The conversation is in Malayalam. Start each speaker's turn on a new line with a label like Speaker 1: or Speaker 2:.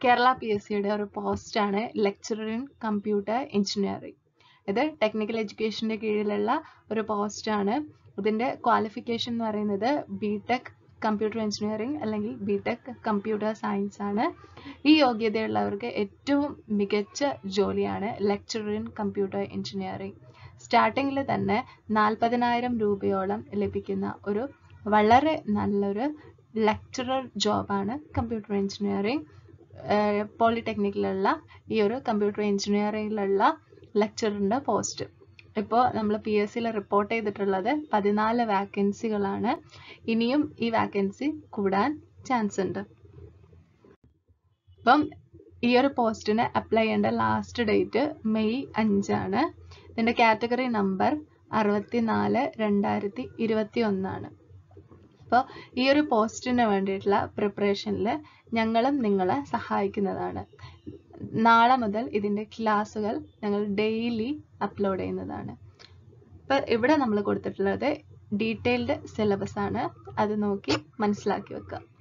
Speaker 1: കേരള പി എസ് സിയുടെ ഒരു പോസ്റ്റാണ് ലെക്ചറർ ഇൻ കമ്പ്യൂട്ടർ എഞ്ചിനീയറിംഗ് ഇത് ടെക്നിക്കൽ എഡ്യൂക്കേഷൻ്റെ കീഴിലുള്ള ഒരു പോസ്റ്റാണ് ഇതിൻ്റെ ക്വാളിഫിക്കേഷൻ എന്ന് പറയുന്നത് ബി ടെക് കമ്പ്യൂട്ടർ എഞ്ചിനീയറിംഗ് അല്ലെങ്കിൽ ബി ടെക് കമ്പ്യൂട്ടർ സയൻസ് ആണ് ഈ യോഗ്യതയുള്ളവർക്ക് ഏറ്റവും മികച്ച ജോലിയാണ് ലെക്ചറർ ഇൻ കമ്പ്യൂട്ടർ എഞ്ചിനീയറിംഗ് സ്റ്റാർട്ടിങ്ങിൽ തന്നെ നാൽപ്പതിനായിരം രൂപയോളം ലഭിക്കുന്ന ഒരു വളരെ നല്ലൊരു ലെക്ചറർ ജോബാണ് കമ്പ്യൂട്ടർ എഞ്ചിനീയറിംഗ് പോളിടെക്നിക്കിലുള്ള ഈ ഒരു കമ്പ്യൂട്ടർ എഞ്ചിനീയറിംഗിലുള്ള ലെക്ചറിൻ്റെ പോസ്റ്റ് ഇപ്പോൾ നമ്മൾ പി എസ് സിയിൽ റിപ്പോർട്ട് ചെയ്തിട്ടുള്ളത് പതിനാല് വാക്കൻസികളാണ് ഇനിയും ഈ വാക്കൻസി കൂടാൻ ചാൻസ് ഉണ്ട് അപ്പം ഈ ഒരു പോസ്റ്റിന് അപ്ലൈ ചെയ്യേണ്ട ലാസ്റ്റ് ഡേറ്റ് മെയ് അഞ്ചാണ് ഇതിൻ്റെ കാറ്റഗറി നമ്പർ അറുപത്തിനാല് രണ്ടായിരത്തി ഇരുപത്തി ഒന്നാണ് അപ്പോൾ ഈ ഒരു പോസ്റ്റിന് വേണ്ടിയിട്ടുള്ള പ്രിപ്പറേഷനിൽ ഞങ്ങളും നിങ്ങളെ സഹായിക്കുന്നതാണ് നാളെ മുതൽ ഇതിൻ്റെ ക്ലാസ്സുകൾ ഞങ്ങൾ ഡെയിലി അപ്ലോഡ് ചെയ്യുന്നതാണ് ഇപ്പം ഇവിടെ നമ്മൾ കൊടുത്തിട്ടുള്ളത് ഡീറ്റെയിൽഡ് സിലബസ് ആണ് അത് നോക്കി മനസ്സിലാക്കി വെക്കുക